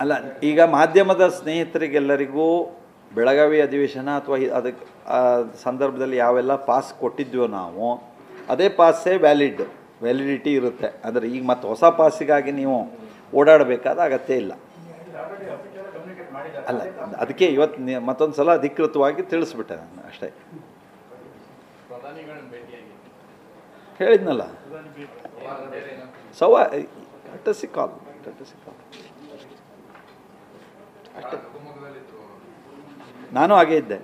ಅಲ್ಲ ಈಗ ಮಾಧ್ಯಮದ ಸ್ನೇಹಿತರಿಗೆಲ್ಲರಿಗೂ ಬೆಳಗಾವಿ ಅಧಿವೇಶನ ಅಥವಾ ಅದಕ್ಕೆ ಆ ಸಂದರ್ಭದಲ್ಲಿ ಯಾವೆಲ್ಲ ಪಾಸ್ ಕೊಟ್ಟಿದ್ವೋ ನಾವು ಅದೇ ಪಾಸೇ ವ್ಯಾಲಿಡ್ ವ್ಯಾಲಿಡಿಟಿ ಇರುತ್ತೆ ಅಂದರೆ ಈಗ ಮತ್ತೆ ಹೊಸ ಪಾಸಿಗಾಗಿ ನೀವು ಓಡಾಡಬೇಕಾದ ಅಗತ್ಯ ಇಲ್ಲ ಅಲ್ಲ ಅದಕ್ಕೆ ಇವತ್ತು ನೀ- ಮತ್ತೊಂದು ಸಲ ಅಧಿಕೃತವಾಗಿ ತಿಳಿಸ್ಬಿಟ್ಟೆ ನಾನು ಅಷ್ಟೇ ಹೇಳಿದ್ನಲ್ಲ ಸವ ಕಟ್ಟಸಿ ಕಾಲ್ ಕಟ್ಟಸಿ ಕಾಲ್ ಅಷ್ಟೇ ನಾನು ಹಾಗೆ ಇದ್ದೆ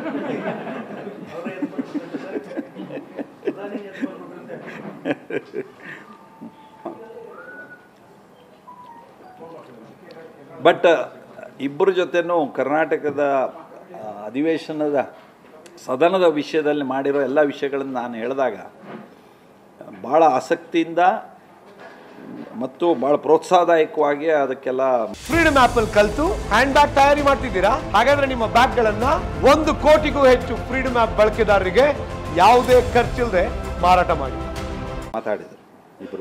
ಬಟ್ ಇಬ್ಬರ ಜೊತೆನೂ ಕರ್ನಾಟಕದ ಆ, ಅಧಿವೇಶನದ ಸದನದ ವಿಷಯದಲ್ಲಿ ಮಾಡಿರೋ ಎಲ್ಲ ವಿಷಯಗಳನ್ನು ನಾನು ಹೇಳಿದಾಗ ಭಾಳ ಆಸಕ್ತಿಯಿಂದ ಮತ್ತು ಭಾಳ ಪ್ರೋತ್ಸಾಹದಾಯಕವಾಗಿ ಅದಕ್ಕೆಲ್ಲ ಫ್ರೀಡಮ್ ಆಪ್ ಅಲ್ಲಿ ಕಲ್ತು ಹ್ಯಾಂಡ್ ಬ್ಯಾಗ್ ತಯಾರಿ ಮಾಡ್ತಿದ್ದೀರಾ ಹಾಗಾದ್ರೆ ನಿಮ್ಮ ಬ್ಯಾಗ್ ಗಳನ್ನ ಒಂದು ಕೋಟಿಗೂ ಹೆಚ್ಚು ಫ್ರೀಡಮ್ ಆಪ್ ಬಳಕೆದಾರರಿಗೆ ಯಾವುದೇ ಖರ್ಚಿಲ್ಲದೆ ಮಾರಾಟ ಮಾಡಿ ಮಾತಾಡಿದರು ಇಬ್ಬರು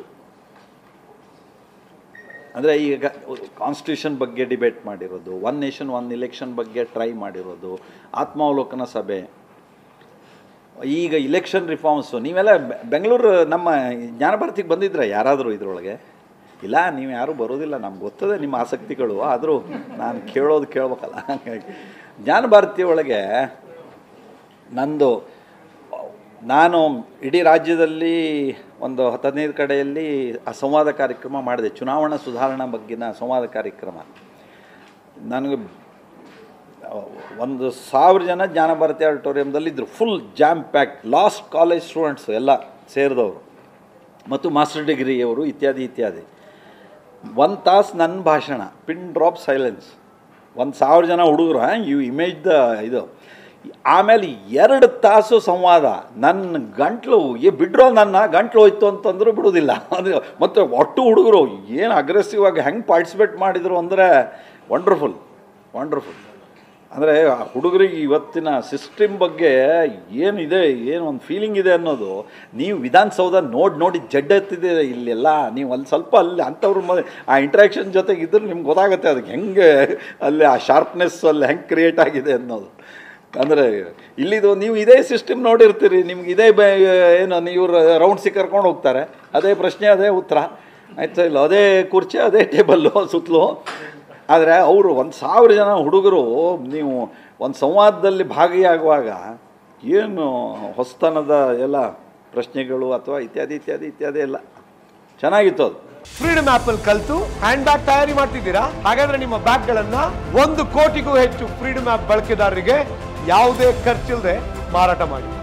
ಅಂದರೆ ಈಗ ಕಾನ್ಸ್ಟಿಟ್ಯೂಷನ್ ಬಗ್ಗೆ ಡಿಬೇಟ್ ಮಾಡಿರೋದು ಒನ್ ನೇಷನ್ ಒನ್ ಇಲೆಕ್ಷನ್ ಬಗ್ಗೆ ಟ್ರೈ ಮಾಡಿರೋದು ಆತ್ಮಾವಲೋಕನ ಸಭೆ ಈಗ ಇಲೆಕ್ಷನ್ ರಿಫಾರ್ಮ್ಸು ನೀವೆಲ್ಲ ಬೆ- ಬೆಂಗಳೂರು ನಮ್ಮ ಜ್ಞಾನಭಾರತಿಗೆ ಬಂದಿದ್ರ ಯಾರಾದರೂ ಇದರೊಳಗೆ ಇಲ್ಲ ನೀವು ಯಾರೂ ಬರೋದಿಲ್ಲ ನಮ್ಗೆ ಗೊತ್ತದೆ ನಿಮ್ಮ ಆಸಕ್ತಿಗಳು ಆದರೂ ನಾನು ಕೇಳೋದು ಕೇಳ್ಬೇಕಲ್ಲ ಹಾಗಾಗಿ ಜ್ಞಾನಭಾರತಿ ಒಳಗೆ ನಂದು ನಾನು ಇಡೀ ರಾಜ್ಯದಲ್ಲಿ ಒಂದು ಹತ್ತು ಹದಿನೈದು ಕಡೆಯಲ್ಲಿ ಆ ಸಂವಾದ ಕಾರ್ಯಕ್ರಮ ಮಾಡಿದೆ ಚುನಾವಣಾ ಸುಧಾರಣಾ ಬಗ್ಗಿನ ಸಂವಾದ ಕಾರ್ಯಕ್ರಮ ನನಗೆ ಒಂದು ಸಾವಿರ ಜನ ಜ್ಞಾನಭಾರತಿ ಆಡಿಟೋರಿಯಮ್ದಲ್ಲಿ ಇದ್ದರು full jam packed last college students ಎಲ್ಲ ಸೇರಿದವರು ಮತ್ತು ಮಾಸ್ಟರ್ ಡಿಗ್ರಿಯವರು ಇತ್ಯಾದಿ ಇತ್ಯಾದಿ ಒಂದು ತಾಸು ನನ್ನ ಭಾಷಣ ಪಿನ್ ಡ್ರಾಪ್ ಸೈಲೆನ್ಸ್ ಒಂದು ಸಾವಿರ ಜನ ಹುಡುಗರು ಯು ಇಮೇಜ್ ದ ಇದು ಆಮೇಲೆ ಎರಡು ತಾಸು ಸಂವಾದ ನನ್ನ ಗಂಟ್ಲು ಏ ಬಿಡ್ರೋ ನನ್ನ ಗಂಟ್ಲು ಹೋಯ್ತು ಅಂತಂದ್ರೂ ಬಿಡೋದಿಲ್ಲ ಅದು ಮತ್ತು ಒಟ್ಟು ಹುಡುಗರು ಏನು ಅಗ್ರೆಸಿವ್ ಆಗಿ ಹೆಂಗೆ ಪಾರ್ಟಿಸಿಪೇಟ್ ಮಾಡಿದರು ಅಂದರೆ ವಂಡರ್ಫುಲ್ ವಂಡರ್ಫುಲ್ ಅಂದರೆ ಆ ಹುಡುಗರಿಗೆ ಇವತ್ತಿನ ಸಿಸ್ಟಮ್ ಬಗ್ಗೆ ಏನಿದೆ ಏನು ಒಂದು ಫೀಲಿಂಗ್ ಇದೆ ಅನ್ನೋದು ನೀವು ವಿಧಾನಸೌಧ ನೋಡಿ ನೋಡಿ ಜಡ್ಡೆತ್ತಿದೆ ಇಲ್ಲೆಲ್ಲ ನೀವು ಅಲ್ಲಿ ಸ್ವಲ್ಪ ಅಲ್ಲಿ ಅಂಥವ್ರ ಮ ಆ ಇಂಟ್ರ್ಯಾಕ್ಷನ್ ಜೊತೆಗೆ ಇದ್ರೆ ನಿಮ್ಗೆ ಗೊತ್ತಾಗುತ್ತೆ ಅದಕ್ಕೆ ಹೆಂಗೆ ಅಲ್ಲಿ ಆ ಶಾರ್ಪ್ನೆಸ್ ಅಲ್ಲಿ ಹೆಂಗೆ ಕ್ರಿಯೇಟ್ ಆಗಿದೆ ಅನ್ನೋದು ಅಂದರೆ ಇಲ್ಲಿದು ನೀವು ಇದೇ ಸಿಸ್ಟಮ್ ನೋಡಿರ್ತೀರಿ ನಿಮ್ಗೆ ಇದೇ ಬೆ ಏನು ನೀವು ರೌಂಡ್ಸಿಗೆ ಕರ್ಕೊಂಡು ಹೋಗ್ತಾರೆ ಅದೇ ಪ್ರಶ್ನೆ ಅದೇ ಉತ್ತರ ಆಯ್ತಾ ಇಲ್ಲ ಅದೇ ಕುರ್ಚಿ ಅದೇ ಟೇಬಲ್ಲು ಸುತ್ತಲೂ ಆದರೆ ಅವರು ಒಂದು ಸಾವಿರ ಜನ ಹುಡುಗರು ನೀವು ಒಂದು ಸಂವಾದದಲ್ಲಿ ಭಾಗಿಯಾಗುವಾಗ ಏನು ಹೊಸತನದ ಎಲ್ಲ ಪ್ರಶ್ನೆಗಳು ಅಥವಾ ಇತ್ಯಾದಿ ಇತ್ಯಾದಿ ಇತ್ಯಾದಿ ಎಲ್ಲ ಚೆನ್ನಾಗಿತ್ತು ಅದು ಫ್ರೀಡಮ್ ಆಪ್ ಅಲ್ಲಿ ಕಲ್ತು ಹ್ಯಾಂಡ್ ಬ್ಯಾಗ್ ತಯಾರಿ ಮಾಡ್ತಿದ್ದೀರಾ ಹಾಗಾದ್ರೆ ನಿಮ್ಮ ಬ್ಯಾಗ್ ಗಳನ್ನ ಒಂದು ಕೋಟಿಗೂ ಹೆಚ್ಚು ಫ್ರೀಡಮ್ ಆಪ್ ಬಳಕೆದಾರರಿಗೆ ಯಾವುದೇ ಖರ್ಚಿಲ್ಲದೆ ಮಾರಾಟ ಮಾಡಿ